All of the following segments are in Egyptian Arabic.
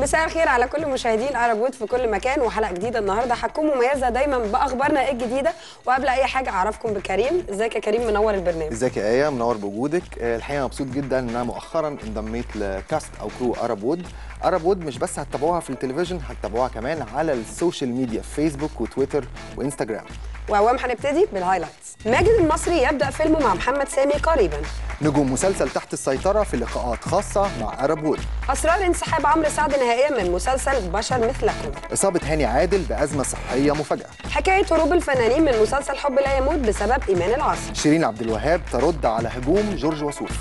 مساء الخير على كل مشاهدين عرب وود في كل مكان وحلقه جديده النهارده هتكون مميزه دايما باخبارنا الجديده وقبل اي حاجه اعرفكم بكريم ازيك يا كريم منور البرنامج ازيك يا ايه منور بوجودك آه، الحقيقه مبسوط جدا ان انا مؤخرا انضميت لكاست او كرو ارب وود ارب وود مش بس هتتابعوها في التلفزيون هتتابعوها كمان على السوشيال ميديا فيسبوك وتويتر وانستجرام وعوام هنبتدي بالهايلايتس ماجد المصري يبدا فيلمه مع محمد سامي قريبا نجوم مسلسل تحت السيطره في لقاءات خاصه مع ارب وود اسرار انسحاب عمرو سعد نهائيا من مسلسل بشر مثلكم اصابه هاني عادل بازمه صحيه مفاجاه حكايه هروب الفنانين من مسلسل حب لا يموت بسبب ايمان العاصي شيرين عبد الوهاب ترد على هجوم جورج وسوف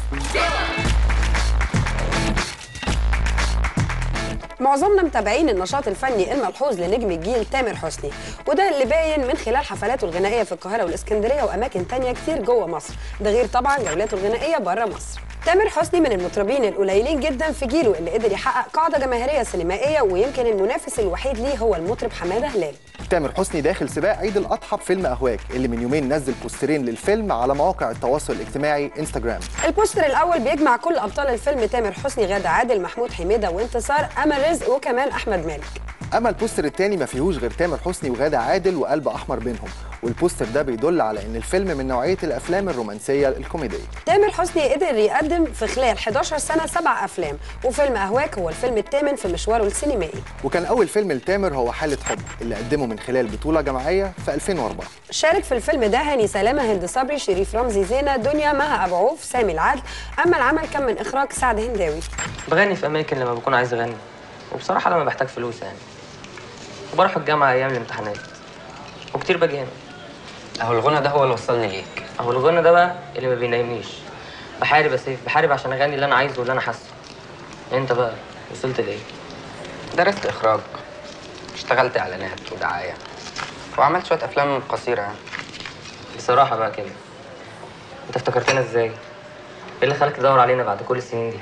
معظمنا متابعين النشاط الفني الملحوظ لنجم الجيل تامر حسني وده اللي باين من خلال حفلاته الغنائيه في القاهره والاسكندريه واماكن تانية كتير جوه مصر ده غير طبعا جولاته الغنائيه بره مصر تامر حسني من المطربين القليلين جدا في جيله اللي قدر يحقق قاعده جماهيريه سينمائيه ويمكن المنافس الوحيد ليه هو المطرب حماده هلال تامر حسني داخل سباق عيد الاضحى بفيلم اهواك اللي من يومين نزل بوسترين للفيلم على مواقع التواصل الاجتماعي انستجرام البوستر الاول بيجمع كل ابطال الفيلم تامر حسني غادة عادل محمود حميده وانتصار امل رزق وكمان احمد مالك اما البوستر التاني ما فيهوش غير تامر حسني وغادة عادل وقلب احمر بينهم والبوستر ده بيدل على ان الفيلم من نوعيه الافلام الرومانسيه الكوميديه تامر حسني قدر يقدم في خلال 11 سنه سبع افلام وفيلم اهواك هو الفيلم الثامن في مشواره السينمائي وكان اول فيلم لتامر هو حاله حب اللي قدمه من خلال بطوله جماعيه في 2004 شارك في الفيلم ده هاني سلامه هند صبري شريف رمزي زينه دنيا مها ابو عوف سامي العدل اما العمل كان من اخراج سعد هنداوي بغني في اماكن لما بكون عايز اغني وبصراحه لما بحتاج فلوس يعني وبروح الجامعه ايام الامتحانات وكتير باجي هنا اهو الغنى ده هو اللي وصلني ليك اهو الغنى ده بقى اللي ما بينامنيش بحارب يا سيف بحارب عشان اغني اللي انا عايزه واللي انا حاسه انت بقى وصلت لايه درست اخراج اشتغلت اعلانات ودعايه وعملت شويه افلام قصيره يعني بصراحه بقى كده انت افتكرتنا ازاي ايه اللي خلاك تدور علينا بعد كل السنين دي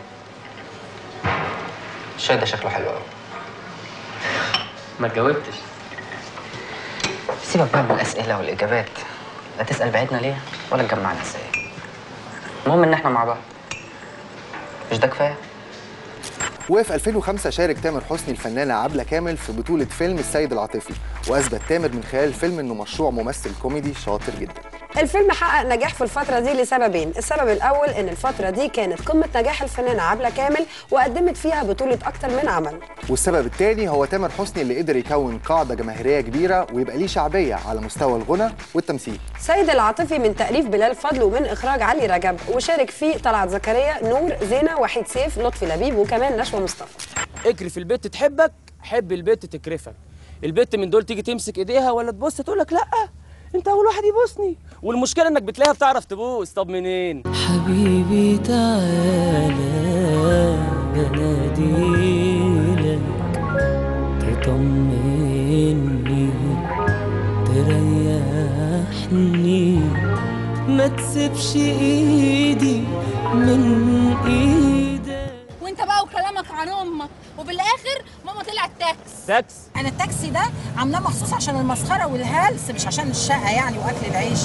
الشاي ده شكله حلو قوي ما اتجاوبتش سيبك بقى من الاسئله والاجابات لا تسال بعدنا ليه ولا تجمعنا ازاي المهم ان احنا مع بعض مش ده كفايه وفي 2005 شارك تامر حسني الفنانه عبله كامل في بطوله فيلم السيد العاطفي واثبت تامر من خلال الفيلم انه مشروع ممثل كوميدي شاطر جدا الفيلم حقق نجاح في الفترة دي لسببين، السبب الأول إن الفترة دي كانت قمة نجاح الفنانة عبلة كامل وقدمت فيها بطولة أكتر من عمل. والسبب الثاني هو تامر حسني اللي قدر يكون قاعده جماهيريه كبيره ويبقى ليه شعبيه على مستوى الغنى والتمثيل سيد العاطفي من تأليف بلال فضل ومن إخراج علي رجب وشارك فيه طلعت زكريا، نور، زينة، وحيد سيف، لطفي لبيب وكمان نشوى مصطفى. اكرف البت تحبك حب البت تكرفك البت من دول تيجي تمسك ايديها ولا تبص تقول لك لا انت اول واحد يبوسني والمشكله انك بتلاقيها بتعرف تبوس طب منين حبيبي تعالى بناديلك تطمني تريحني ما تسيبش ايدي من ايدك وانت بقى وكلامك عن امك وبالاخر ماما طلعت تاكس تاكس انا التاكسي ده عاملاه مخصوص عشان المسخره والهلس مش عشان الشقه يعني واكل العيش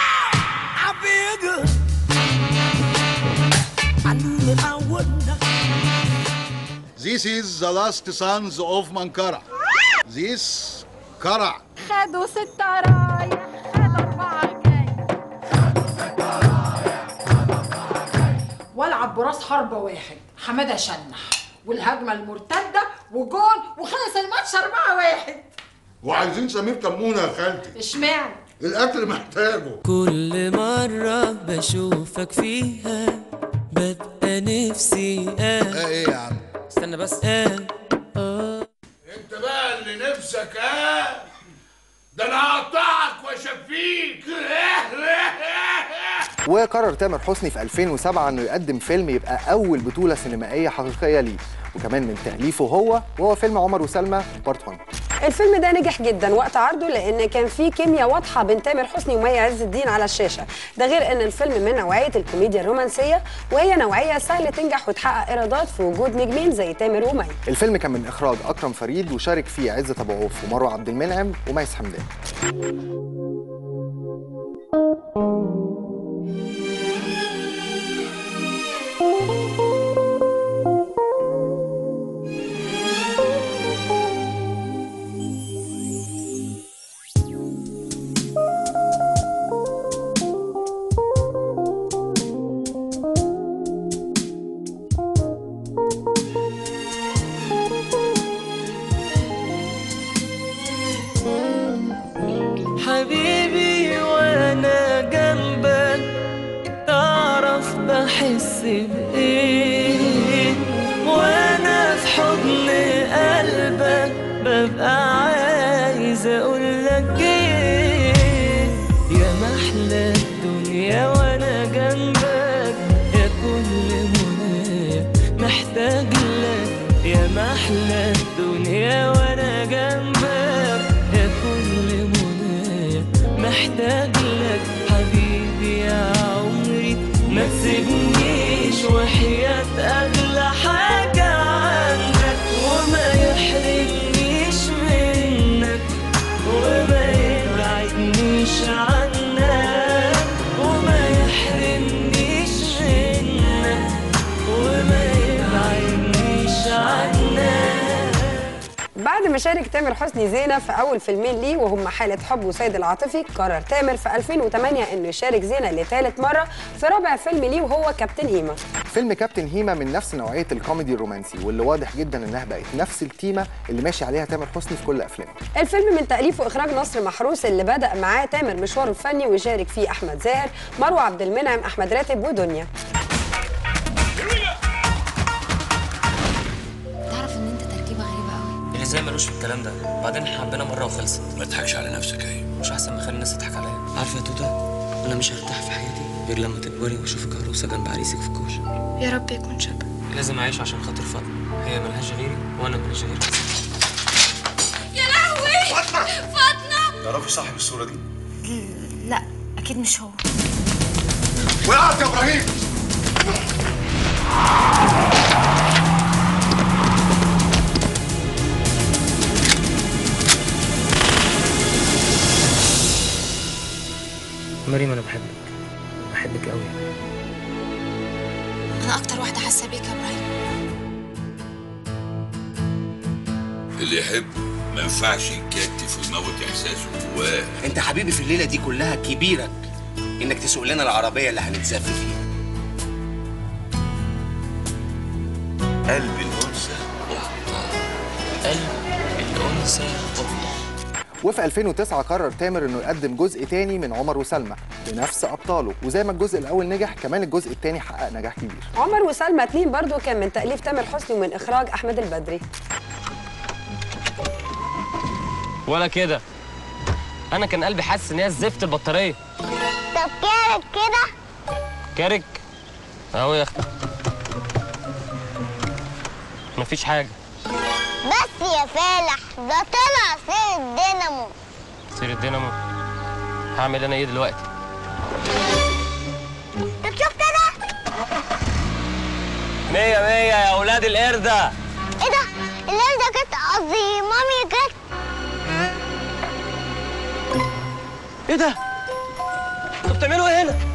This is the last sons of Mankara. This Kara. خدوا ست رايح خدوا اربعه جاي والعب براس حربة واحد حماده شنح والهجمه المرتده وجون وخلص الماتش 4 واحد وعايزين سمير كمونة يا خالتي. اشمعنى الأكل محتاجه. كل مرة بشوفك فيها ببقى نفسي اه ايه يا عم؟ استنى بس اه اه انت بقى اللي نفسك اه ده انا هقطعك واشفيك وقرر تامر حسني في 2007 انه يقدم فيلم يبقى اول بطوله سينمائيه حقيقيه ليه وكمان من تاليفه هو وهو فيلم عمر وسلمى بارت 1 الفيلم ده نجح جدا وقت عرضه لان كان فيه كيمياء واضحه بين تامر حسني ومي عز الدين على الشاشه ده غير ان الفيلم من نوعيه الكوميديا الرومانسيه وهي نوعيه سهل تنجح وتحقق ايرادات في وجود نجمين زي تامر ومي الفيلم كان من اخراج اكرم فريد وشارك فيه عزت ابو عوف ومروه عبد المنعم وميس حمدان واحس بايه وانا في حضن قلبك ببقى عايز اقولك ايه يا محلى الدنيا وانا جنبك يا كل منايا محتاج لك يا محلى الدنيا وانا جنبك يا كل منايا محتاج لك حبيبي يا عمري ما تسيبنيش وحياة أغلى حاجة عندك وما يحرمنيش منك وما يبعدنيش عنك وما يحرمنيش منك وما يبعدنيش عنك بعد ما شارك تامر حسني زينة في أول فيلمين ليه وهم حالة حب وسيد العاطفي قرر تامر في 2008 إنه يشارك زينة لثالث مرة في رابع فيلم ليه وهو كابتن هيما فيلم كابتن هيما من نفس نوعيه الكوميدي الرومانسي واللي واضح جدا انها بقت نفس التيمه اللي ماشي عليها تامر حسني في كل افلامه الفيلم من تأليف وإخراج نصر محروس اللي بدأ معاه تامر مشواره الفني ويشارك فيه أحمد زاهر مروة عبد المنعم أحمد راتب ودنيا تعرف ان انت تركيبه غريبه قوي اللي زي ملوش في الكلام ده بعدين احنا حبينا مره وخلصت ما تضحكش على نفسك يا مش احسن ما اخلي الناس تضحك عليا عارفه يا توته انا مش هرتاح في حياتي غير لما تكبري واشوفك عروسه جنب عريسك في الكوشه يا رب يكون شبه لازم اعيش عشان خاطر فاطمه هي ملهاش غيري وانا ملهاش غيرها يا لهوي فاطمه تعرفي صاحب الصوره دي لا اكيد مش هو وقعت يا ابراهيم مريم انا بحبك بحبك قوي انا اكتر واحده حاسه بيك يا ابراهيم اللي يحب ما ينفعش يتكتف ويموت احساسه جواه انت حبيبي في الليله دي كلها كبيرك انك تسوق لنا العربيه اللي هنتزف فيها قلب الانثى قلب الانثى وفي 2009 قرر تامر انه يقدم جزء تاني من عمر وسلمى بنفس ابطاله وزي ما الجزء الاول نجح كمان الجزء التاني حقق نجاح كبير عمر وسلمى اتنين برضو كان من تأليف تامر حسني ومن إخراج أحمد البدري ولا كده انا كان قلبي حاسس ان هي زفت البطاريه طب كارك كده كارك اهو يا اختي مفيش حاجه بس يا فالح ده طلع سير الدينامو سير الدينامو هعمل انا ايه دلوقتي طب شفت انا مية مية يا اولاد القردة ايه ده الليل ده كانت قصدي مامي كانت ايه ده انتوا بتعملوا ايه هنا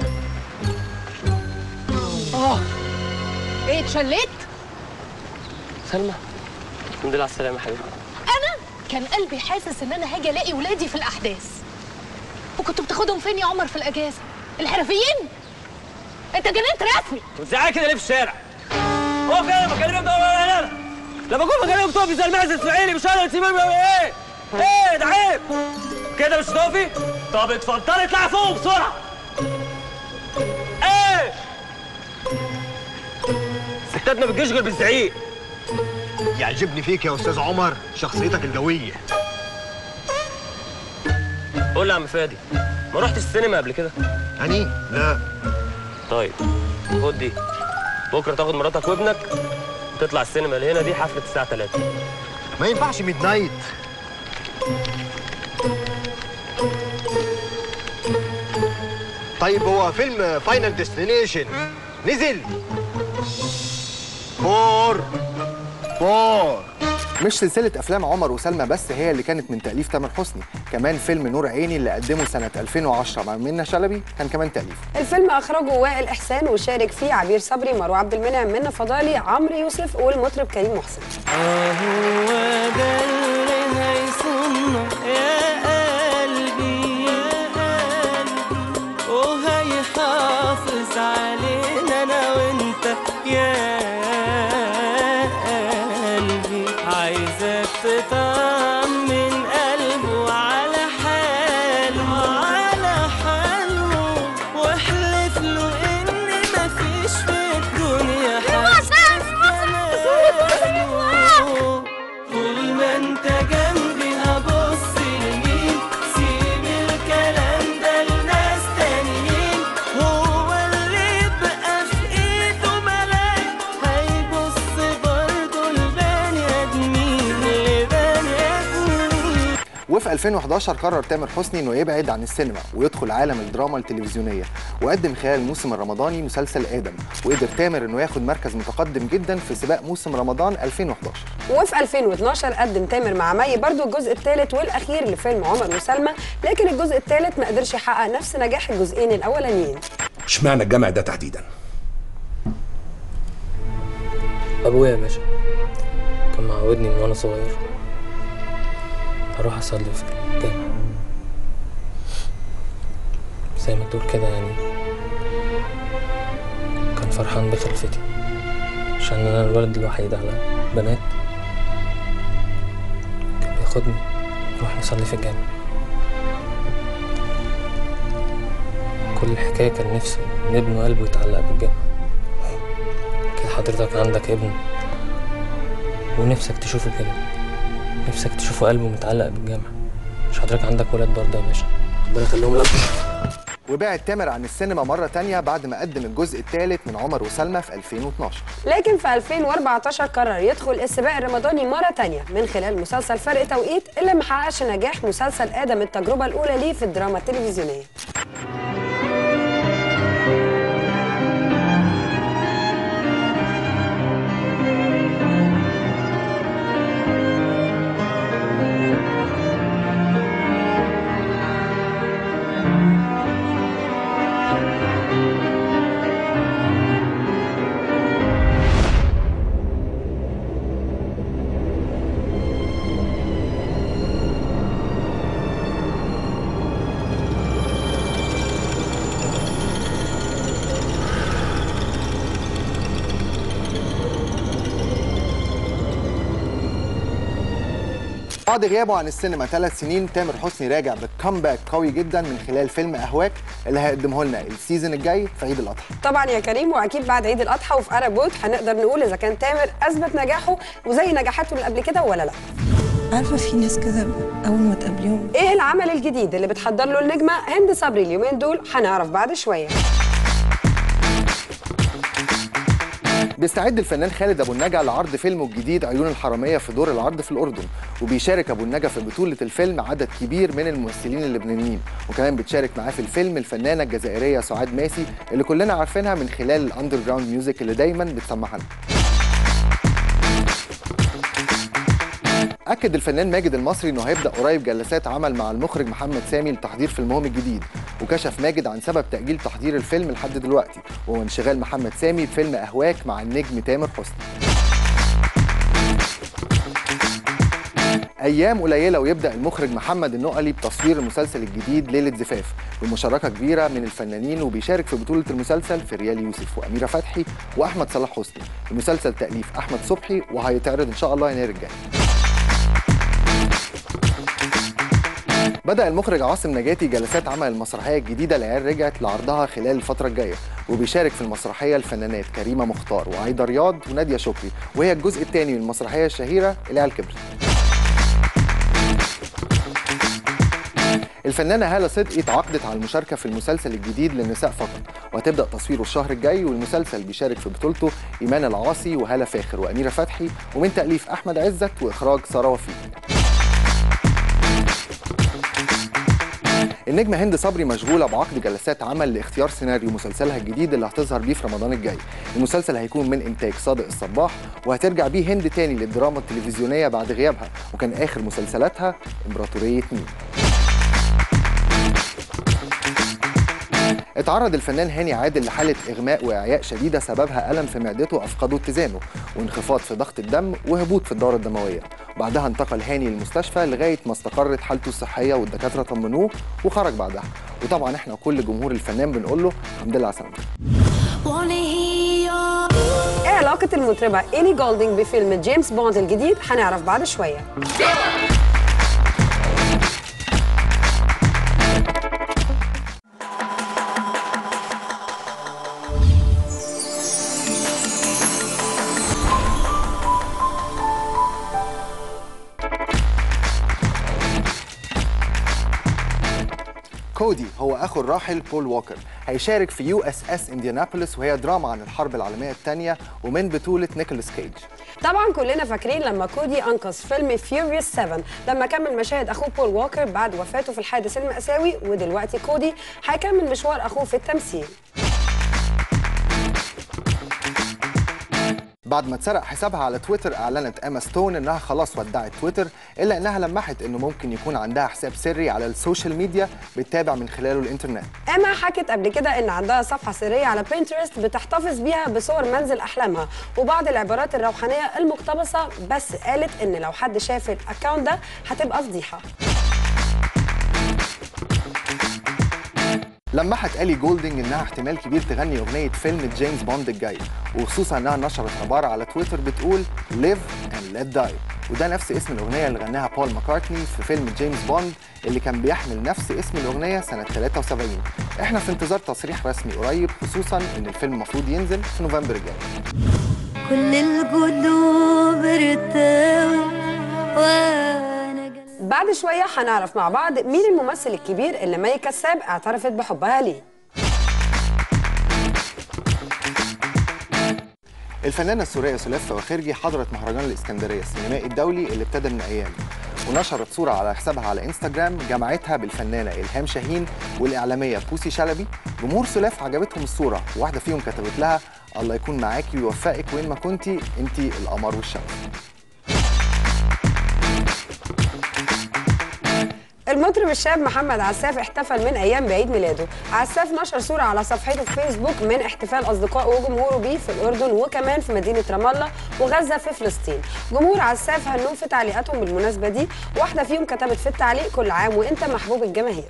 اه ايه اتشليت سلمى الحمد لله على السلامه يا حبيبي انا كان قلبي حاسس ان انا هاجي الاقي ولادي في الاحداث وكنت بتاخدهم فين يا عمر في الاجازه الحرفيين انت جننت رسمي وزعل كده ليه في الشارع هو كده بكلمك ده ولا لا لما اكون بكلمك تقفي زي المعز الاسماعيلي مش انا تسيبني ايه ايه ده عيب كده مش تقفي طب اتفضلي اطلعي فوق بسرعه ايه ستات ما بتجيش غير بالزعيق يعجبني فيك يا استاذ عمر شخصيتك الجويه قول لي يا عم فادي ما رحتش السينما قبل كده هني لا طيب خد دي بكره تاخد مراتك وابنك تطلع السينما اللي هنا دي حفله الساعه 3 ما ينفعش ميد نايت طيب هو فيلم فاينل ديستنيشن نزل فور فور مش سلسلة أفلام عمر وسلمى بس هي اللي كانت من تأليف تامر حسني كمان فيلم نور عيني اللي قدمه سنة 2010 مع منى شلبي كان كمان تأليف الفيلم أخرجه وائل إحسان وشارك فيه عبير صبري مروة عبد المنعم منى فضالي عمرو يوسف والمطرب كريم محسن هو ده اللي هيصنع يا قلبي وهيحافظ علينا انا وانت يا قلبي عايزك تطمن قلبه على حاله على حاله واحلف له ان مفيش وفي 2011 قرر تامر حسني انه يبعد عن السينما ويدخل عالم الدراما التلفزيونيه وقدم خلال الموسم الرمضاني مسلسل ادم وقدر تامر انه ياخد مركز متقدم جدا في سباق موسم رمضان 2011 وفي 2012 قدم تامر مع مي برضو الجزء الثالث والاخير لفيلم عمر وسلمى لكن الجزء الثالث ما قدرش يحقق نفس نجاح الجزئين الاولانيين اشمعنى الجامع ده تحديدا ابويا يا باشا كان معودني من وانا صغير اروح اصلي في الجامع زي ما تقول كده يعني كان فرحان بخلفتي عشان انا الولد الوحيد على بنات كان بياخدني نروح نصلي في الجامع كل الحكاية كان نفسه إن ابنه قلبه يتعلق بالجامع كده حضرتك عندك ابن ونفسك تشوفه كده نفسك تشوفه قلبه متعلق بالجامع مش حضرتك عندك ولاد برضه يا باشا ربنا يخليهم لك وبعد تامر عن السينما مرة تانية بعد ما قدم الجزء الثالث من عمر وسلمى في 2012 لكن في 2014 قرر يدخل السباق الرمضاني مرة تانية من خلال مسلسل فرق توقيت اللي ما حققش نجاح مسلسل آدم التجربة الأولى ليه في الدراما التلفزيونية بعد غيابه عن السينما ثلاث سنين تامر حسني راجع بكامباك قوي جدا من خلال فيلم اهواك اللي هيقدمه لنا السيزون الجاي في عيد الاضحى طبعا يا كريم واكيد بعد عيد الاضحى وفي ارب وود هنقدر نقول اذا كان تامر اثبت نجاحه وزي نجاحاته اللي قبل كده ولا لا عارفه في ناس كده اول ما تقابليهم ايه العمل الجديد اللي بتحضر له النجمه هند صبري اليومين دول هنعرف بعد شويه بيستعد الفنان خالد ابو النجا لعرض فيلمه الجديد عيون الحراميه في دور العرض في الاردن وبيشارك ابو النجا في بطوله الفيلم عدد كبير من الممثلين اللبنانيين وكمان بتشارك معاه في الفيلم الفنانه الجزائريه سعاد ماسي اللي كلنا عارفينها من خلال الاندر جراوند ميوزك اللي دايما بتسمعها لنا أكد الفنان ماجد المصري إنه هيبدأ قريب جلسات عمل مع المخرج محمد سامي لتحضير فيلمهم الجديد، وكشف ماجد عن سبب تأجيل تحضير الفيلم لحد دلوقتي، وهو انشغال محمد سامي بفيلم أهواك مع النجم تامر حسني. ايام قليله ويبدا المخرج محمد النقلي بتصوير المسلسل الجديد ليله زفاف بمشاركه كبيره من الفنانين وبيشارك في بطوله المسلسل فريال يوسف واميره فتحي واحمد صلاح حسني المسلسل تاليف احمد صبحي وهيتعرض ان شاء الله يناير الجاي بدأ المخرج عاصم نجاتي جلسات عمل المسرحية الجديدة العيال رجعت لعرضها خلال الفترة الجاية وبيشارك في المسرحية الفنانات كريمة مختار وعايدة رياض ونادية شكري وهي الجزء الثاني من المسرحية الشهيرة العيال كبرت الفنانة هالة صدقي تعاقدت على المشاركة في المسلسل الجديد للنساء فقط وهتبدأ تصويره الشهر الجاي والمسلسل بيشارك في بطولته إيمان العاصي وهالة فاخر وأميرة فتحي ومن تأليف أحمد عزت وإخراج سارة وفيق النجمة هند صبري مشغولة بعقد جلسات عمل لاختيار سيناريو مسلسلها الجديد اللي هتظهر بيه في رمضان الجاي. المسلسل هيكون من إنتاج صادق الصباح وهترجع بيه هند تاني للدراما التلفزيونية بعد غيابها وكان آخر مسلسلاتها إمبراطورية مين. اتعرض الفنان هاني عادل لحالة إغماء وإعياء شديدة سببها ألم في معدته أفقده اتزانه وانخفاض في ضغط الدم وهبوط في الدورة الدموية بعدها انتقل هاني للمستشفى لغاية ما استقرت حالته الصحية والدكاترة طمنوه وخرج بعدها وطبعا احنا كل جمهور الفنان بنقول له الحمد لله على سلامتك ايه علاقة المطربة إيلي جولدينج بفيلم جيمس بوند الجديد هنعرف بعد شوية كودي هو اخو الراحل بول ووكر هيشارك في يو اس اس انديانابوليس وهي دراما عن الحرب العالميه الثانيه ومن بطوله نيكولاس كيج طبعا كلنا فاكرين لما كودي انقذ فيلم فيوريوس 7 لما كمل مشاهد اخوه بول ووكر بعد وفاته في الحادث المأساوي ودلوقتي كودي هيكمل مشوار اخوه في التمثيل بعد ما اتسرق حسابها على تويتر اعلنت اما ستون انها خلاص ودعت تويتر الا انها لمحت انه ممكن يكون عندها حساب سري على السوشيال ميديا بتتابع من خلاله الانترنت اما حكت قبل كده ان عندها صفحه سريه على بينترست بتحتفظ بيها بصور منزل احلامها وبعض العبارات الروحانيه المقتبسه بس قالت ان لو حد شاف الاكونت ده هتبقى فضيحه لمحت الي جولدنج انها احتمال كبير تغني اغنيه فيلم جيمس بوند الجاي وخصوصا انها نشرت عباره على تويتر بتقول live and let die وده نفس اسم الاغنيه اللي غناها بول ماكارتني في فيلم جيمس بوند اللي كان بيحمل نفس اسم الاغنيه سنه 73 احنا في انتظار تصريح رسمي قريب خصوصا ان الفيلم المفروض ينزل في نوفمبر الجاي كل القلوب ارتوى وانا بعد شويه هنعرف مع بعض مين الممثل الكبير اللي مي كساب اعترفت بحبها ليه الفنانة السورية سليف وخرجي حضرت مهرجان الإسكندرية السينمائي الدولي اللي ابتدى من أيام ونشرت صورة على حسابها على انستجرام جمعتها بالفنانة إلهام شاهين والإعلامية بوسي شلبي جمهور سليف عجبتهم الصورة وواحدة فيهم كتبت لها الله يكون معاكي ويوفقك وين ما كنتي انتي القمر والشمس المطرب الشاب محمد عساف احتفل من ايام بعيد ميلاده عساف نشر صوره على صفحته في فيسبوك من احتفال اصدقائه وجمهوره بيه في الاردن وكمان في مدينه رام الله وغزه في فلسطين جمهور عساف هنوه في تعليقاتهم بالمناسبه دي واحده فيهم كتبت في التعليق كل عام وانت محبوب الجماهير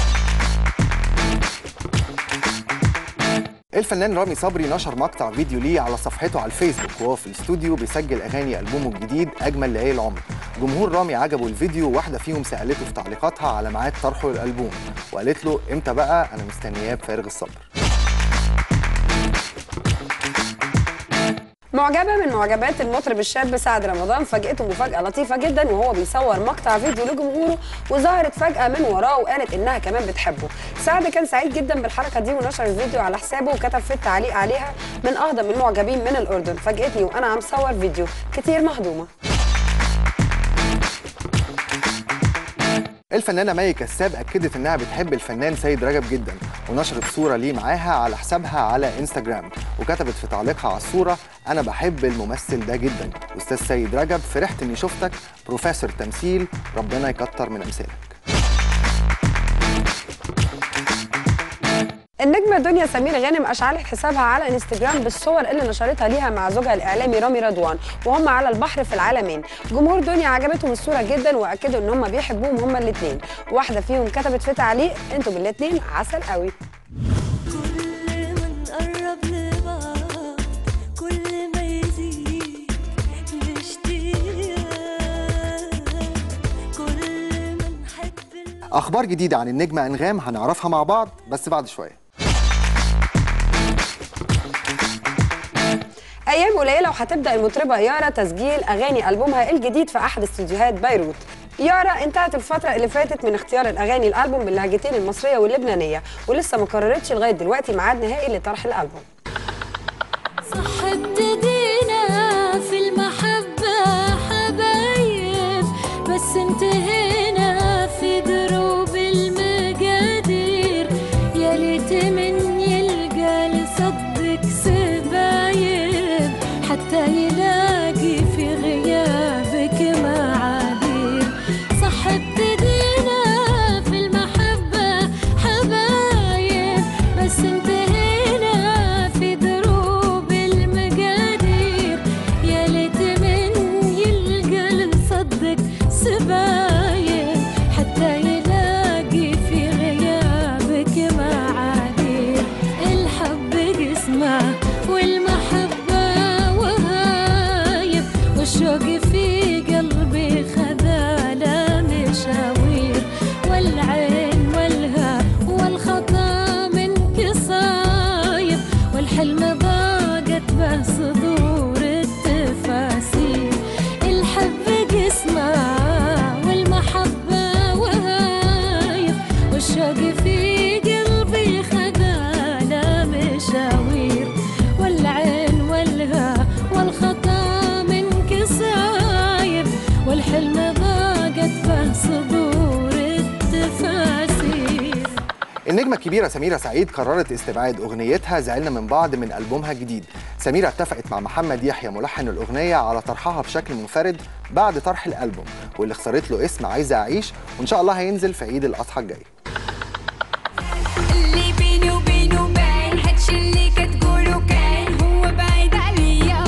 الفنان رامي صبري نشر مقطع فيديو ليه على صفحته على الفيسبوك وهو في الاستوديو بيسجل اغاني البومه الجديد اجمل ليالي العمر جمهور رامي عجبه الفيديو وواحده فيهم سالته في تعليقاتها على ميعاد طرحه للالبوم وقالت له امتى بقى انا مستنياه بفارغ الصبر معجبة من معجبات المطرب الشاب سعد رمضان فاجئته مفاجأة لطيفة جدا وهو بيصور مقطع فيديو لجمهوره وظهرت فجأة من وراه وقالت إنها كمان بتحبه. سعد كان سعيد جدا بالحركة دي ونشر الفيديو على حسابه وكتب في التعليق عليها من أهضم المعجبين من الأردن فاجئتني وأنا عم صور فيديو كتير مهضومة. الفنانة مي كساب أكدت إنها بتحب الفنان سيد رجب جدا ونشرت صورة ليه معاها على حسابها على انستجرام وكتبت في تعليقها على الصورة أنا بحب الممثل ده جدا أستاذ سيد رجب فرحت إني شفتك بروفيسور تمثيل ربنا يكتر من أمثالك النجمة دنيا سمير غانم أشعلت حسابها على انستجرام بالصور اللي نشرتها ليها مع زوجها الإعلامي رامي رضوان وهم على البحر في العالمين جمهور دنيا عجبتهم الصورة جدا وأكدوا إن هم بيحبوهم هما الاتنين واحدة فيهم كتبت في تعليق انتوا بالاتنين عسل قوي نقرب لبعض كل ما يزيد الاشتياق كل ما نحب أخبار جديدة عن النجمة أنغام هنعرفها مع بعض بس بعد شوية ايام قليله وهتبدا المطربه يارا تسجيل اغاني البومها الجديد في احد استديوهات بيروت يارا انتهت الفترة اللي فاتت من اختيار الأغاني الألبوم باللهجتين المصرية واللبنانية ولسه ما قررتش لغاية دلوقتي ميعاد نهائي لطرح الألبوم صح ابتدينا في المحبة حبايب بس انتهينا في دروب المقادير يا ليت من يلقى لصدق سبايب حتى يلاقي في غيابك معاذير صح ابتدينا في المحبة حبايب بس انتهينا في دروب المقادير يا ليت من يلقى لصدق سبايب حتى يلاقي في غيابك معاذير الحب قسمة والمحبة وهايب والشوق في قلبي خذاله مشاوير والعين والها والخطا من قصايب والحلم ضاقت به صدور التفاسير الحب قسمة والمحبة وهايب والشوق في النجمة الكبيرة سميرة سعيد قررت استبعاد أغنيتها زعلنا من بعض من ألبومها الجديد سميرة اتفقت مع محمد يحيى ملحن الأغنية على طرحها بشكل منفرد بعد طرح الألبوم واللي اختارت له اسم عايزة أعيش وإن شاء الله هينزل في عيد الأضحى الجاي اللي بيني وبينه باين هادشي اللي كتقولو كاين هو بعيد عليا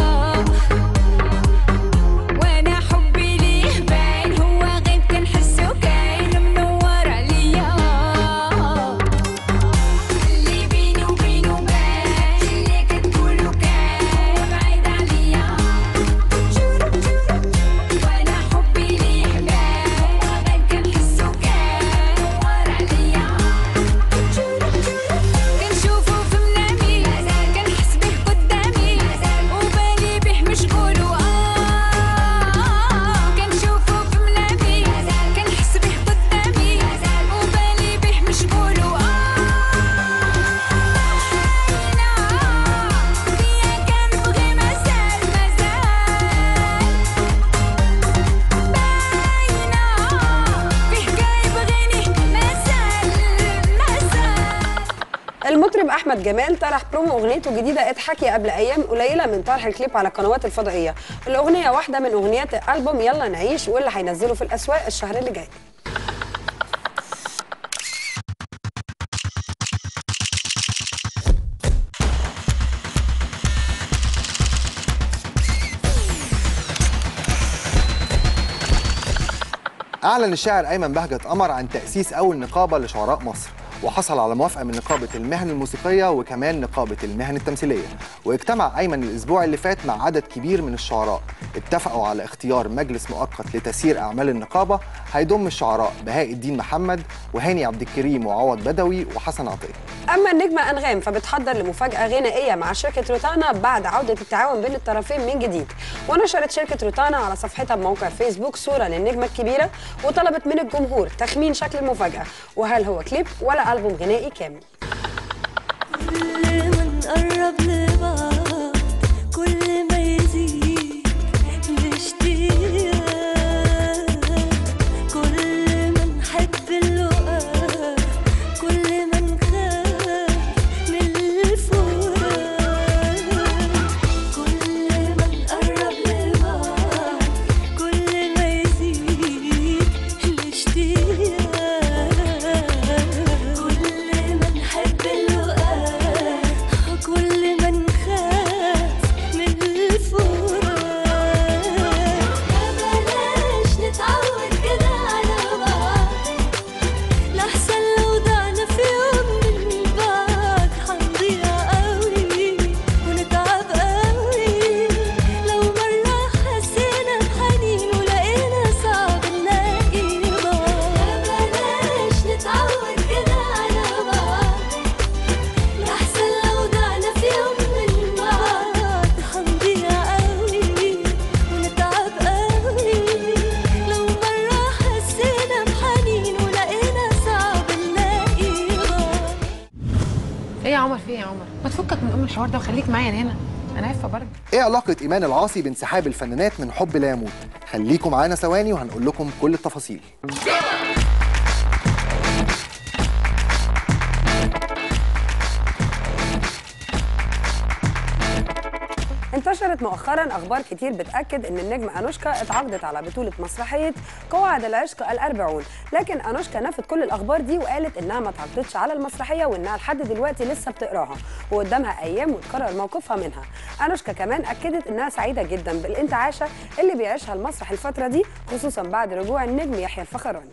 وانا حبي ليه باين هو غيب كنحسو كاين منور عليا اللي بيني وبينه باين اللي كتقولو كاين بعيد عليا وانا حبي ليه باين هو غيب كنحسو كاين منور عليا كنشوفو في منامي كنحس به قدامي وبالي به مشغول وآه كنشوفو في منامي كنحس به قدامي وبالي به مشغول وآه فيا كنبغي مازال مازال باينة فيه كيبغيني مازال مازال المطرب احمد جمال طرح برومو اغنيته الجديده اضحكي قبل ايام قليله من طرح الكليب على القنوات الفضائيه الاغنيه واحده من اغنيات الالبوم يلا نعيش واللي هينزله في الاسواق الشهر اللي جاي أعلن الشاعر أيمن بهجت قمر عن تأسيس أول نقابة لشعراء مصر وحصل على موافقة من نقابة المهن الموسيقية وكمان نقابة المهن التمثيلية واجتمع أيمن الأسبوع اللي فات مع عدد كبير من الشعراء اتفقوا على اختيار مجلس مؤقت لتسيير أعمال النقابة هيضم الشعراء بهاء الدين محمد وهاني عبد الكريم وعوض بدوي وحسن عطية اما النجمه انغام فبتحضر لمفاجاه غنائيه مع شركه روتانا بعد عوده التعاون بين الطرفين من جديد ونشرت شركه روتانا على صفحتها بموقع فيسبوك صوره للنجمه الكبيره وطلبت من الجمهور تخمين شكل المفاجاه وهل هو كليب ولا البوم غنائي كامل كل ما نقرب لبعض كل ما يزيد الاشتياق كل ما نحب اللقاء كل ما نخاف من الفراق كل ما نقرب لبعض كل ما يزيد الاشتياق كل ما نحب اللقاء كل ما نخاف من الفراق ما بلاش نتعود كده على بعض لحسن لو ضعنا في يوم من بعد حنضيع قوي ونتعب قوي لو مرة حسينا بحنين ولقينا صعب نلاقي بعض ما بلاش نتعود كده على بعض لحسن لو ضعنا في يوم من بعد حنضيع قوي ونتعب قوي لو مرة حسينا بحنين ولقينا صعب نلاقي بعض ايه يا عمر في ايه يا عمر ما تفكك من ام الحوار ده وخليك معايا هنا انا عارفه برضه إيه علاقة إيمان العاصي بانسحاب الفنانات من حب لا يموت؟ خليكم معانا ثواني وهنقول لكم كل التفاصيل انتشرت مؤخرا اخبار كتير بتاكد ان النجمه انوشكا اتعاقدت على بطوله مسرحيه قواعد العشق الأربعون لكن انوشكا نفت كل الاخبار دي وقالت انها ما اتعاقدتش على المسرحيه وانها لحد دلوقتي لسه بتقراها وقدامها ايام وتقرر موقفها منها انوشكا كمان اكدت انها سعيده جدا بالانتعاشه اللي بيعيشها المسرح الفتره دي خصوصا بعد رجوع النجم يحيى الفخراني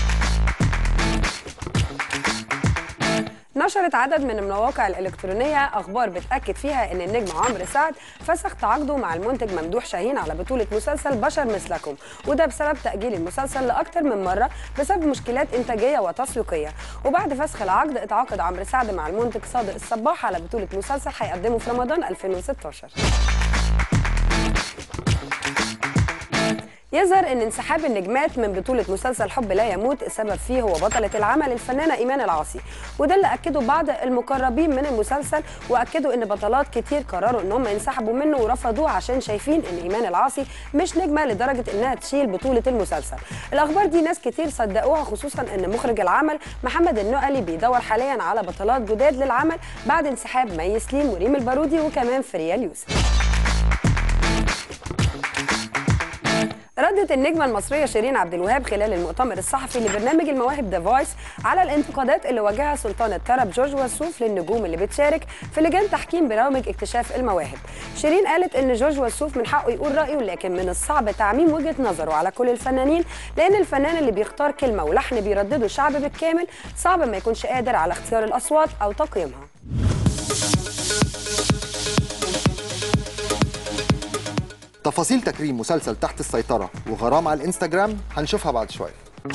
نشرت عدد من المواقع الإلكترونية أخبار بتأكد فيها إن النجم عمرو سعد فسخ تعاقده مع المنتج ممدوح شاهين على بطولة مسلسل بشر مثلكم وده بسبب تأجيل المسلسل لأكتر من مرة بسبب مشكلات إنتاجية وتسويقية وبعد فسخ العقد اتعاقد عمرو سعد مع المنتج صادق الصباح على بطولة مسلسل هيقدمه في رمضان 2016 يظهر ان انسحاب النجمات من بطوله مسلسل حب لا يموت السبب فيه هو بطله العمل الفنانه ايمان العاصي وده اللي اكده بعض المقربين من المسلسل واكدوا ان بطلات كتير قرروا ان هم ينسحبوا منه ورفضوه عشان شايفين ان ايمان العاصي مش نجمه لدرجه انها تشيل بطوله المسلسل الاخبار دي ناس كتير صدقوها خصوصا ان مخرج العمل محمد النقلي بيدور حاليا على بطلات جداد للعمل بعد انسحاب مي سليم وريم البارودي وكمان فريال يوسف ردت النجمة المصرية شيرين عبد الوهاب خلال المؤتمر الصحفي لبرنامج المواهب ذا فويس على الانتقادات اللي واجهها سلطان الطرب جورج وسوف للنجوم اللي بتشارك في لجان تحكيم برامج اكتشاف المواهب. شيرين قالت ان جورج وسوف من حقه يقول رأيه لكن من الصعب تعميم وجهة نظره على كل الفنانين لان الفنان اللي بيختار كلمة ولحن بيردده الشعب بالكامل صعب ما يكونش قادر على اختيار الاصوات او تقييمها. تفاصيل تكريم مسلسل تحت السيطرة وغرام على الانستجرام هنشوفها بعد شوية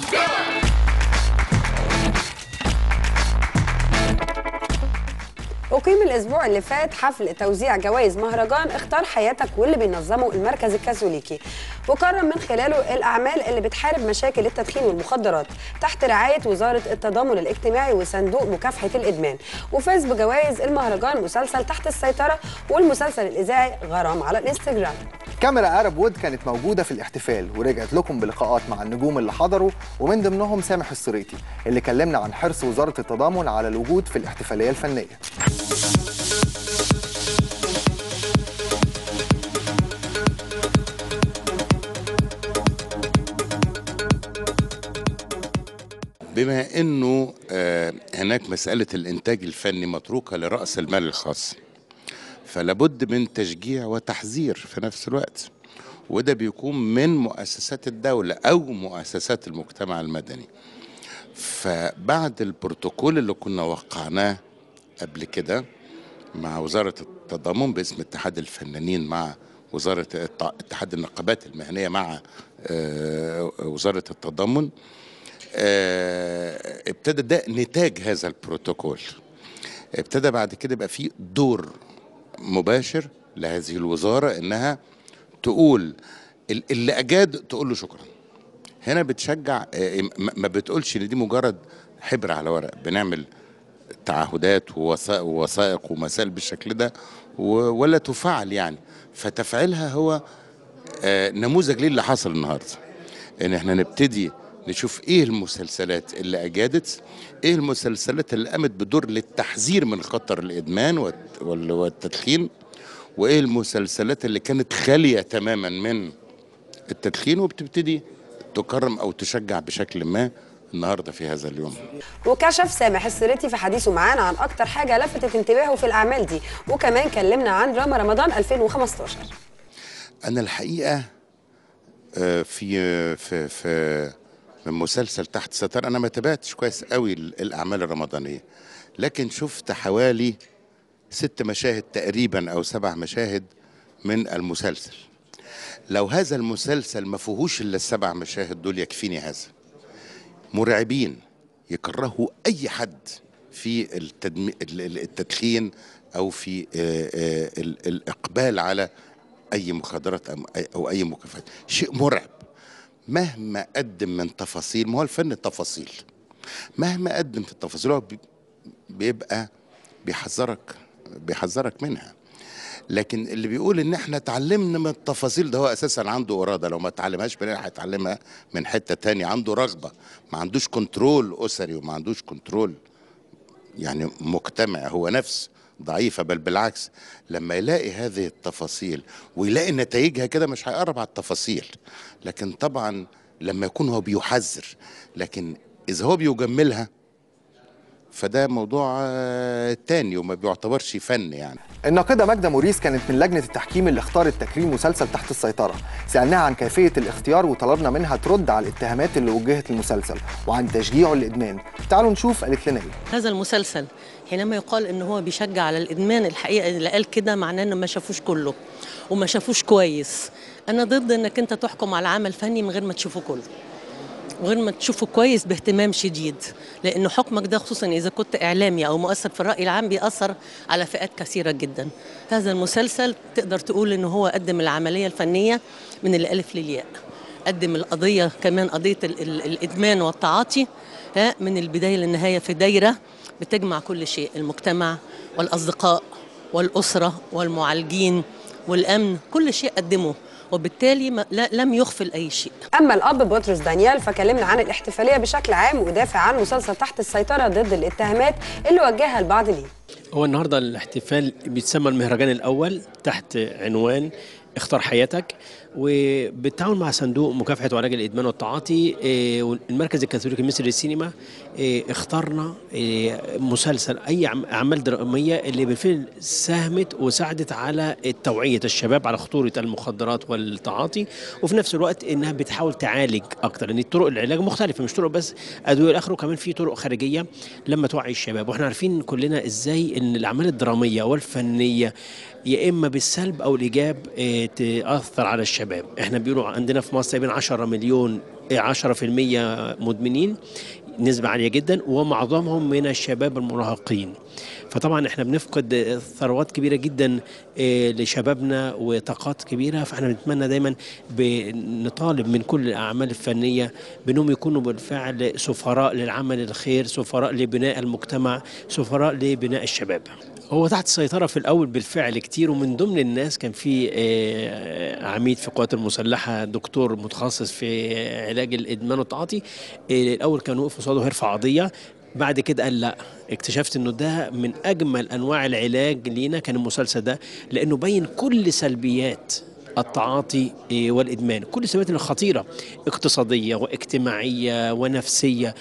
أقيم الأسبوع اللي فات حفل توزيع جوائز مهرجان اختار حياتك واللي بينظمه المركز الكاثوليكي وكرم من خلاله الأعمال اللي بتحارب مشاكل التدخين والمخدرات تحت رعاية وزارة التضامن الاجتماعي وصندوق مكافحة الإدمان وفاز بجوائز المهرجان مسلسل تحت السيطرة والمسلسل الإذاعي غرام على الانستجرام كاميرا عرب وود كانت موجودة في الاحتفال ورجعت لكم بلقاءات مع النجوم اللي حضروا ومن ضمنهم سامح السريتي اللي كلمنا عن حرص وزارة التضامن على الوجود في الاحتفالية الفنية بما انه آه، هناك مساله الانتاج الفني متروكه لراس المال الخاص فلابد من تشجيع وتحذير في نفس الوقت وده بيكون من مؤسسات الدوله او مؤسسات المجتمع المدني فبعد البروتوكول اللي كنا وقعناه قبل كده مع وزاره التضامن باسم اتحاد الفنانين مع وزاره الت- اتحاد النقابات المهنيه مع آه، وزاره التضامن آه، ابتدى ده نتاج هذا البروتوكول ابتدى بعد كده يبقى في دور مباشر لهذه الوزاره انها تقول ال- اللي اجاد تقول له شكرا هنا بتشجع آه، ما ما بتقولش ان دي مجرد حبر على ورق بنعمل تعهدات ووثائق ووثائق ومسائل بالشكل ده و- ولا تفعل يعني فتفعيلها هو آه، نموذج ليه اللي حصل النهارده ان احنا نبتدي نشوف ايه المسلسلات اللي اجادت ايه المسلسلات اللي قامت بدور للتحذير من خطر الادمان والت- وال- والتدخين وايه المسلسلات اللي كانت خاليه تماما من التدخين وبتبتدي تكرم او تشجع بشكل ما النهارده في هذا اليوم وكشف سامح السريتي في حديثه معانا عن اكتر حاجه لفتت انتباهه في الاعمال دي وكمان كلمنا عن دراما رمضان 2015 انا الحقيقه آه، في في في من مسلسل تحت ستار انا ما تابعتش كويس قوي ال- الاعمال الرمضانيه لكن شفت حوالي ست مشاهد تقريبا او سبع مشاهد من المسلسل لو هذا المسلسل ما فيهوش الا السبع مشاهد دول يكفيني هذا مرعبين يكرهوا اي حد في التدمي... ال- ال- التدخين او في آه، آه، ال- الاقبال على اي مخدرات أم- أي- او اي مكافآت شيء مرعب مهما قدم من تفاصيل ما هو الفن تفاصيل مهما قدم في التفاصيل هو بي- بيبقى بيحذرك بيحذرك منها لكن اللي بيقول ان احنا اتعلمنا من التفاصيل ده هو اساسا عنده اراده لو ما اتعلمهاش من هنا هيتعلمها من حته تانية عنده رغبه ما عندوش كنترول اسري وما عندوش كنترول يعني مجتمع هو نفس ضعيفة بل بالعكس لما يلاقي هذه التفاصيل ويلاقي نتائجها كده مش هيقرب على التفاصيل لكن طبعا لما يكون هو بيحذر لكن إذا هو بيجملها فده موضوع آه، تاني وما بيعتبرش فن يعني الناقدة ماجدة موريس كانت من لجنة التحكيم اللي اختارت تكريم مسلسل تحت السيطرة سألناها عن كيفية الاختيار وطلبنا منها ترد على الاتهامات اللي وجهت للمسلسل وعن تشجيعه للإدمان تعالوا نشوف قالت لنا ايه هذا المسلسل حينما يقال ان هو بيشجع على الادمان الحقيقه اللي قال كده معناه انه ما شافوش كله وما شافوش كويس انا ضد انك انت تحكم على عمل فني من غير ما تشوفه كله وغير ما تشوفه كويس باهتمام شديد لأنه حكمك ده خصوصا إذا كنت إعلامي أو مؤثر في الرأي العام بيأثر على فئات كثيرة جدا هذا المسلسل تقدر تقول إنه هو قدم العملية الفنية من الألف للياء قدم القضيه كمان قضيه ال- ال- الادمان والتعاطي ها من البدايه للنهايه في دايره بتجمع كل شيء المجتمع والاصدقاء والاسره والمعالجين والامن كل شيء قدمه وبالتالي ما لا لم يغفل اي شيء اما الاب بطرس دانيال فكلمنا عن الاحتفاليه بشكل عام ودافع عن مسلسل تحت السيطره ضد الاتهامات اللي وجهها البعض ليه هو النهارده الاحتفال بيتسمى المهرجان الاول تحت عنوان اختار حياتك وبالتعاون مع صندوق مكافحه وعلاج الادمان والتعاطي آه، والمركز الكاثوليكي المصري للسينما آه، اخترنا آه، مسلسل اي أعم- اعمال دراميه اللي بالفعل ساهمت وساعدت على توعيه الشباب على خطوره المخدرات والتعاطي وفي نفس الوقت انها بتحاول تعالج اكتر لان طرق العلاج مختلفه مش طرق بس ادويه الاخر وكمان في طرق خارجيه لما توعي الشباب واحنا عارفين كلنا ازاي ان الاعمال الدراميه والفنيه يا اما بالسلب او الايجاب آه، تاثر على الشباب احنا بيقولوا عندنا في مصر تقريبا 10 مليون آه، 10% مدمنين نسبة عالية جدا ومعظمهم من الشباب المراهقين فطبعا احنا بنفقد ثروات كبيرة جدا آه، لشبابنا وطاقات كبيرة فاحنا بنتمنى دايما بنطالب من كل الأعمال الفنية بأنهم يكونوا بالفعل سفراء للعمل الخير سفراء لبناء المجتمع سفراء لبناء الشباب هو تحت السيطرة في الأول بالفعل كتير ومن ضمن الناس كان في آه، عميد في القوات المسلحة دكتور متخصص في علاج الإدمان والتعاطي آه، الأول كان وقف قصاده هيرفع قضية بعد كده قال لا اكتشفت انه ده من اجمل انواع العلاج لينا كان المسلسل ده لانه بين كل سلبيات التعاطي إيه، والادمان كل السلبيات الخطيره اقتصاديه واجتماعيه ونفسيه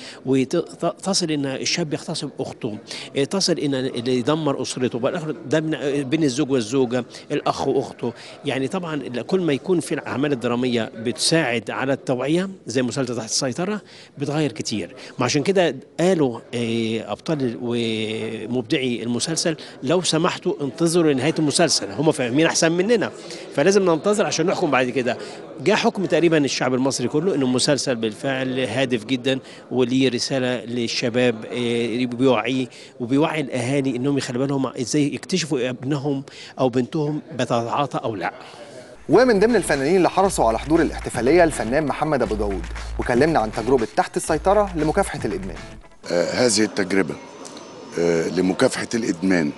وتصل ان الشاب يغتصب اخته إيه، تصل ان اللي يدمر اسرته بالاخر ده من- بين الزوج والزوجه الاخ واخته يعني طبعا كل ما يكون في الاعمال الدراميه بتساعد على التوعيه زي مسلسل تحت السيطره بتغير كتير وعشان كده قالوا إيه، ابطال ومبدعي المسلسل لو سمحتوا انتظروا لنهايه المسلسل هم فاهمين احسن مننا فلازم ننتظر عشان نحكم بعد كده جاء حكم تقريبا الشعب المصري كله انه مسلسل بالفعل هادف جدا وليه رساله للشباب إيه، بيوعيه وبيوعي الاهالي انهم يخلي بالهم ازاي يكتشفوا ابنهم او بنتهم بتتعاطى او لا ومن ضمن الفنانين اللي حرصوا على حضور الاحتفاليه الفنان محمد ابو داوود وكلمنا عن تجربه تحت السيطره لمكافحه الادمان آه، هذه التجربة آه، لمكافحة الإدمان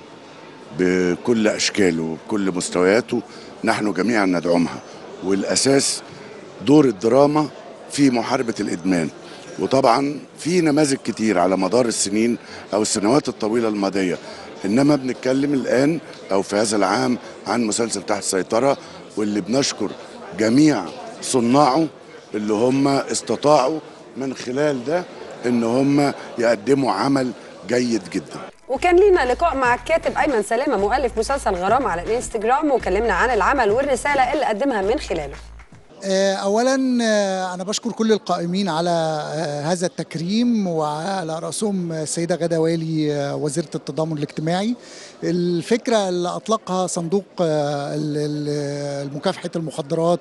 بكل أشكاله وبكل مستوياته نحن جميعا ندعمها والأساس دور الدراما في محاربة الإدمان وطبعا في نماذج كتير على مدار السنين أو السنوات الطويلة الماضية إنما بنتكلم الآن أو في هذا العام عن مسلسل تحت السيطرة واللي بنشكر جميع صناعه اللي هم استطاعوا من خلال ده ان هم يقدموا عمل جيد جدا وكان لينا لقاء مع الكاتب ايمن سلامه مؤلف مسلسل غرام على الانستجرام وكلمنا عن العمل والرساله اللي قدمها من خلاله آه، اولا آه، انا بشكر كل القائمين على آه، هذا التكريم وعلى راسهم السيده غدا والي آه، وزيره التضامن الاجتماعي الفكره اللي اطلقها صندوق آه، ال- ال- مكافحه المخدرات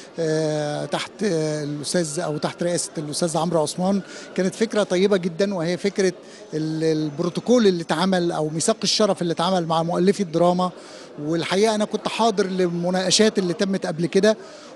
آه، تحت آه، الاستاذ او تحت رئاسه الاستاذ عمرو عثمان كانت فكره طيبه جدا وهي فكره ال- البروتوكول اللي اتعمل او ميثاق الشرف اللي اتعمل مع مؤلفي الدراما والحقيقه انا كنت حاضر للمناقشات اللي تمت قبل كده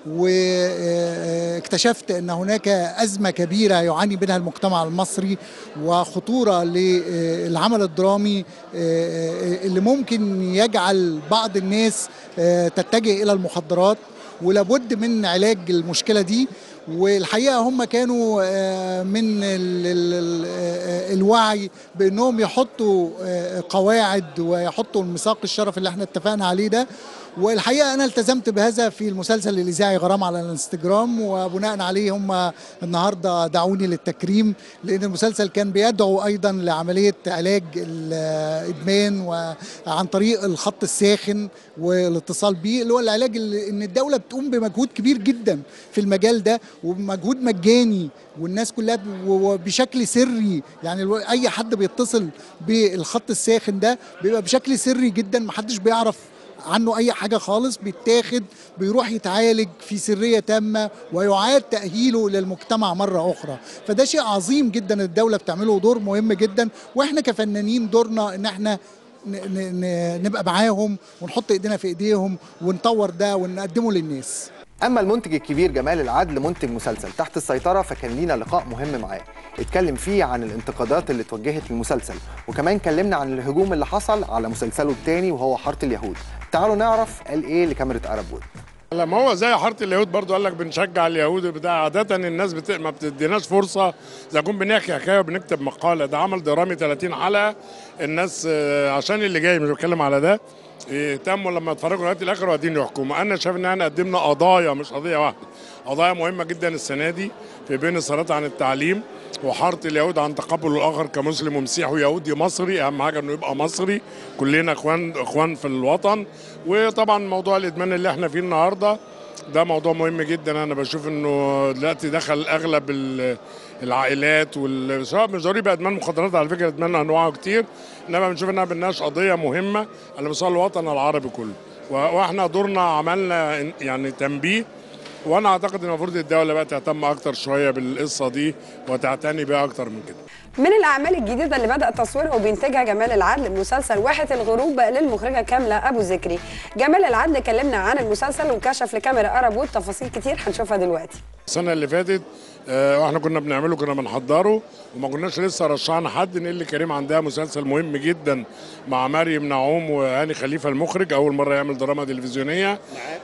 واكتشفت ان هناك ازمه كبيره يعاني منها المجتمع المصري وخطوره للعمل الدرامي اللي ممكن يجعل بعض الناس تتجه الى المخدرات ولابد من علاج المشكله دي والحقيقه هم كانوا آه، من ال- ال- ال- الوعي بانهم يحطوا آه، قواعد ويحطوا الميثاق الشرف اللي احنا اتفقنا عليه ده والحقيقه انا التزمت بهذا في المسلسل الاذاعي غرام على الانستجرام وبناء عليه هم النهارده دعوني للتكريم لان المسلسل كان بيدعو ايضا لعمليه علاج الادمان وعن طريق الخط الساخن والاتصال بيه اللي هو العلاج اللي ان الدوله بتقوم بمجهود كبير جدا في المجال ده ومجهود مجاني والناس كلها ب- وبشكل سري يعني الو- اي حد بيتصل بالخط الساخن ده بيبقى بشكل سري جدا محدش بيعرف عنه اي حاجه خالص بيتاخد بيروح يتعالج في سريه تامه ويعاد تاهيله للمجتمع مره اخرى فده شيء عظيم جدا الدوله بتعمله دور مهم جدا واحنا كفنانين دورنا ان احنا ن- ن- ن- نبقى معاهم ونحط ايدينا في ايديهم ونطور ده ونقدمه للناس اما المنتج الكبير جمال العدل منتج مسلسل تحت السيطره فكان لينا لقاء مهم معاه اتكلم فيه عن الانتقادات اللي اتوجهت للمسلسل وكمان كلمنا عن الهجوم اللي حصل على مسلسله الثاني وهو حاره اليهود تعالوا نعرف قال ايه لكاميرا ارب وود لما هو زي حاره اليهود برضو قال لك بنشجع اليهود بتاع عاده الناس بت... ما بتديناش فرصه اذا كنا بنحكي حكايه وبنكتب مقاله ده عمل درامي 30 حلقه الناس آه، عشان اللي جاي مش بتكلم على ده يهتموا لما يتفرجوا لغايه الاخر وقاعدين يحكموا انا شايف ان احنا قدمنا قضايا مش قضيه واحده قضايا مهمه جدا السنه دي في بين الصلاه عن التعليم وحاره اليهود عن تقبل الاخر كمسلم ومسيحي ويهودي مصري اهم حاجه انه يبقى مصري كلنا اخوان اخوان في الوطن وطبعا موضوع الادمان اللي احنا فيه النهارده ده موضوع مهم جدا انا بشوف انه دلوقتي دخل اغلب ال- العائلات وال- سواء مش ضروري بقى ادمان مخدرات على فكره ادمان انواعه كتير انما بنشوف انها بنناقش قضيه مهمه على مستوى الوطن العربي كله و- واحنا دورنا عملنا إن- يعني تنبيه وانا اعتقد ان المفروض الدوله بقى تهتم اكتر شويه بالقصه دي وتعتني بيها اكتر من كده من الأعمال الجديدة اللي بدأ تصويرها وبينتجها جمال العدل مسلسل واحة الغروب للمخرجة كاملة أبو ذكري جمال العدل كلمنا عن المسلسل وكشف لكاميرا أرابوت تفاصيل كتير هنشوفها دلوقتي السنه اللي فاتت آه، واحنا كنا بنعمله كنا بنحضره وما كناش لسه رشحنا حد نيلي كريم عندها مسلسل مهم جدا مع مريم نعوم وهاني خليفه المخرج اول مره يعمل دراما تلفزيونيه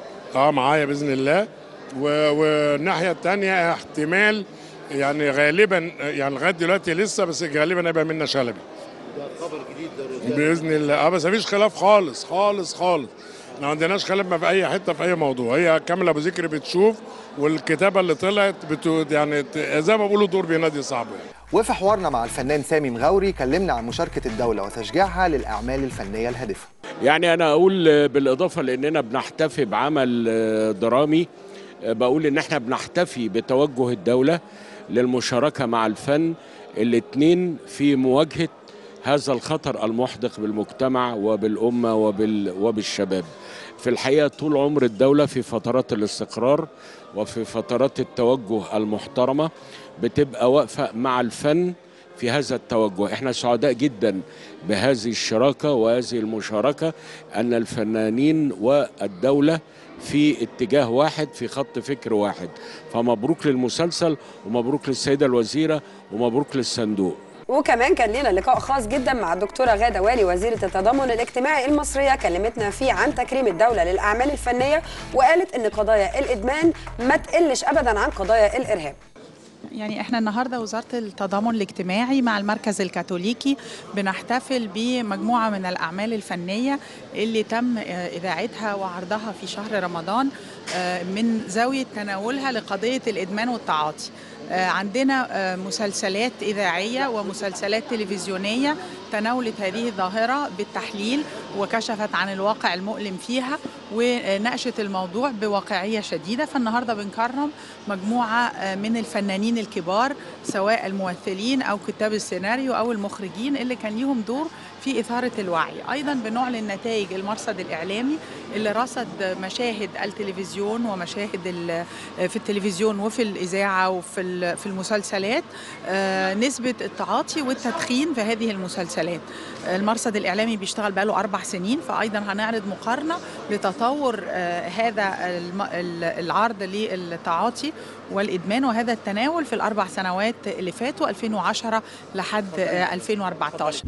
اه معايا باذن الله و- والناحيه الثانيه احتمال يعني غالبا يعني لغايه دلوقتي لسه بس غالبا هيبقى منى شلبي ده خبر جديد ده باذن الله اه بس مفيش خلاف خالص خالص خالص ما عندناش خلاف ما في اي حته في اي موضوع هي كامله ابو ذكر بتشوف والكتابه اللي طلعت بتو يعني ت- زي ما بيقولوا دور بينادي صعب يعني. وفي حوارنا مع الفنان سامي مغاوري كلمنا عن مشاركه الدوله وتشجيعها للاعمال الفنيه الهادفه يعني انا اقول بالاضافه لاننا بنحتفي بعمل آه، درامي آه، بقول ان احنا بنحتفي بتوجه الدوله للمشاركه مع الفن الاثنين في مواجهه هذا الخطر المحدق بالمجتمع وبالامه وبال وبالشباب في الحقيقه طول عمر الدوله في فترات الاستقرار وفي فترات التوجه المحترمه بتبقى واقفه مع الفن في هذا التوجه احنا سعداء جدا بهذه الشراكه وهذه المشاركه ان الفنانين والدوله في اتجاه واحد في خط فكر واحد فمبروك للمسلسل ومبروك للسيده الوزيره ومبروك للصندوق وكمان كان لنا لقاء خاص جدا مع الدكتورة غادة والي وزيرة التضامن الاجتماعي المصرية كلمتنا فيه عن تكريم الدولة للأعمال الفنية وقالت إن قضايا الإدمان ما تقلش أبدا عن قضايا الإرهاب يعني احنا النهارده وزاره التضامن الاجتماعي مع المركز الكاثوليكي بنحتفل بمجموعه من الاعمال الفنيه اللي تم آه، اذاعتها وعرضها في شهر رمضان آه، من زاويه تناولها لقضيه الادمان والتعاطي آه، عندنا آه، مسلسلات إذاعية ومسلسلات تلفزيونية تناولت هذه الظاهرة بالتحليل وكشفت عن الواقع المؤلم فيها وناقشت الموضوع بواقعية شديدة فالنهاردة بنكرم مجموعة آه، من الفنانين الكبار سواء الممثلين أو كتاب السيناريو أو المخرجين اللي كان ليهم دور في إثارة الوعي أيضا بنعلن نتائج المرصد الإعلامي اللي رصد مشاهد التلفزيون ومشاهد ال- في التلفزيون وفي الإذاعة وفي ال- في المسلسلات آه، نسبة التعاطي والتدخين في هذه المسلسلات المرصد الإعلامي بيشتغل بقاله أربع سنين فأيضا هنعرض مقارنة لتطور آه، هذا الم- ال- العرض للتعاطي والإدمان وهذا التناول في الأربع سنوات اللي فاتوا 2010 لحد آه، 2014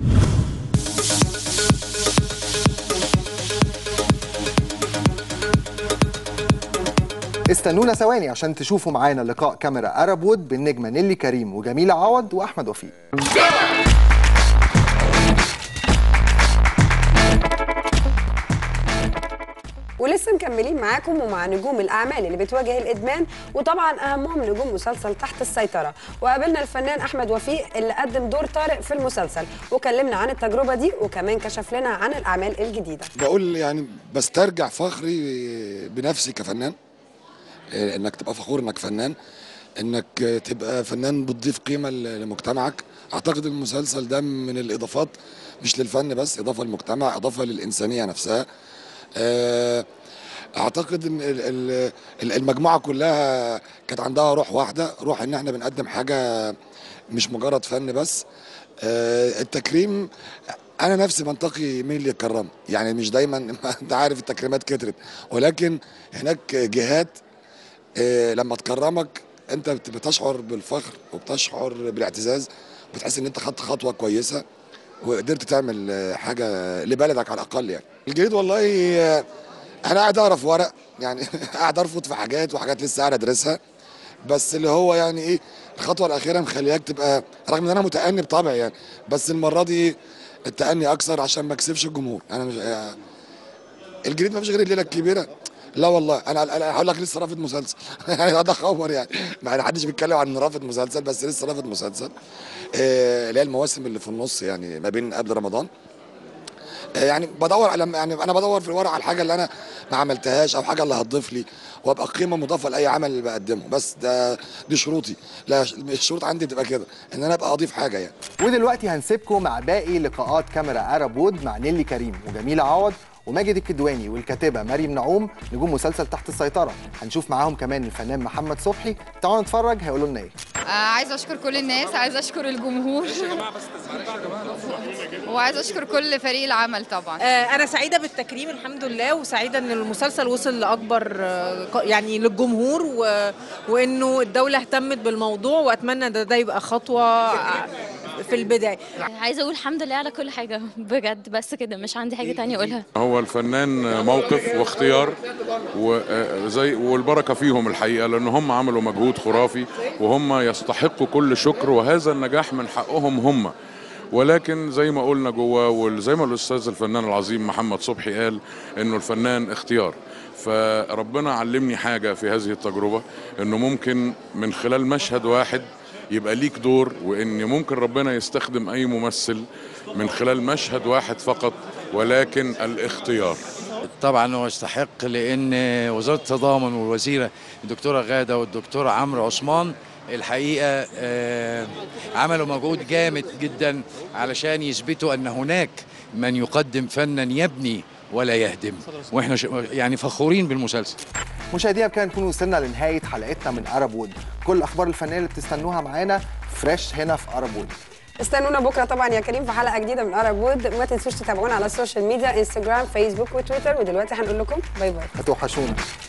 استنونا ثواني عشان تشوفوا معانا لقاء كاميرا ارب وود بالنجمه نيلي كريم وجميله عوض واحمد وفيق ولسه مكملين معاكم ومع نجوم الاعمال اللي بتواجه الادمان وطبعا اهمهم نجوم مسلسل تحت السيطره وقابلنا الفنان احمد وفيق اللي قدم دور طارق في المسلسل وكلمنا عن التجربه دي وكمان كشف لنا عن الاعمال الجديده بقول يعني بسترجع فخري بنفسي كفنان إيه، انك تبقى فخور انك فنان انك تبقى فنان بتضيف قيمه لمجتمعك اعتقد المسلسل ده من الاضافات مش للفن بس اضافه للمجتمع اضافه للانسانيه نفسها آه، اعتقد ان ال- ال- ال- المجموعه كلها كانت عندها روح واحده روح ان احنا بنقدم حاجه مش مجرد فن بس آه، التكريم انا نفسي بنتقي مين اللي يكرم يعني مش دايما انت عارف التكريمات كترت ولكن هناك جهات آه، لما تكرمك انت بت- بتشعر بالفخر وبتشعر بالاعتزاز بتحس ان انت خدت خطوه كويسه وقدرت تعمل آه، حاجه لبلدك على الاقل يعني الجديد والله آه، انا قاعد اقرا في ورق يعني قاعد ارفض في حاجات وحاجات لسه قاعد ادرسها بس اللي هو يعني ايه الخطوه الاخيره مخلياك تبقى رغم ان انا متأني بطبعي يعني بس المره دي التأني اكثر عشان ما اكسبش الجمهور انا مش آه، الجديد ما فيش غير الليله الكبيره لا والله انا انا هقول لك لسه رافض مسلسل يعني هذا خبر يعني ما حدش بيتكلم عن رافض مسلسل بس لسه رافض مسلسل آه، اللي هي المواسم اللي في النص يعني ما بين قبل رمضان آه، يعني بدور على يعني انا بدور في الورق على الحاجه اللي انا ما عملتهاش او حاجه اللي هتضيف لي وابقى قيمه مضافه لاي عمل اللي بقدمه بس ده دي شروطي لا الشروط عندي تبقى كده ان انا ابقى اضيف حاجه يعني ودلوقتي هنسيبكم مع باقي لقاءات كاميرا عرب وود مع نيلي كريم وجميلة عوض وماجد الكدواني والكاتبة مريم نعوم نجوم مسلسل تحت السيطرة هنشوف معاهم كمان الفنان محمد صبحي تعالوا نتفرج هيقولوا لنا ايه آه عايزه اشكر كل الناس عايزه اشكر الجمهور وعايزه اشكر كل فريق العمل طبعا آه، أنا سعيدة بالتكريم الحمد لله وسعيدة إن المسلسل وصل لأكبر آه، ق- يعني للجمهور و... وإنه الدولة اهتمت بالموضوع وأتمنى ده ده يبقى خطوة آه، في البداية عايزه اقول الحمد لله على كل حاجه بجد بس كده مش عندي حاجه تانية اقولها هو الفنان موقف واختيار وزي والبركه فيهم الحقيقه لان هم عملوا مجهود خرافي وهم يستحقوا كل شكر وهذا النجاح من حقهم هم ولكن زي ما قلنا جوه وزي ما الاستاذ الفنان العظيم محمد صبحي قال انه الفنان اختيار فربنا علمني حاجه في هذه التجربه انه ممكن من خلال مشهد واحد يبقى ليك دور وان ممكن ربنا يستخدم اي ممثل من خلال مشهد واحد فقط ولكن الاختيار طبعا هو يستحق لان وزاره التضامن والوزيره الدكتوره غاده والدكتور عمرو عثمان الحقيقه آه، عملوا مجهود جامد جدا علشان يثبتوا ان هناك من يقدم فنا يبني ولا يهدم واحنا ش- يعني فخورين بالمسلسل مشاهدينا بكده نكون وصلنا لنهاية حلقتنا من عرب وود كل الأخبار الفنية اللي بتستنوها معانا فريش هنا في عرب وود استنونا بكره طبعا يا كريم في حلقه جديده من ارب وود ما تنسوش تتابعونا على السوشيال ميديا انستجرام فيسبوك وتويتر ودلوقتي هنقول لكم باي باي هتوحشونا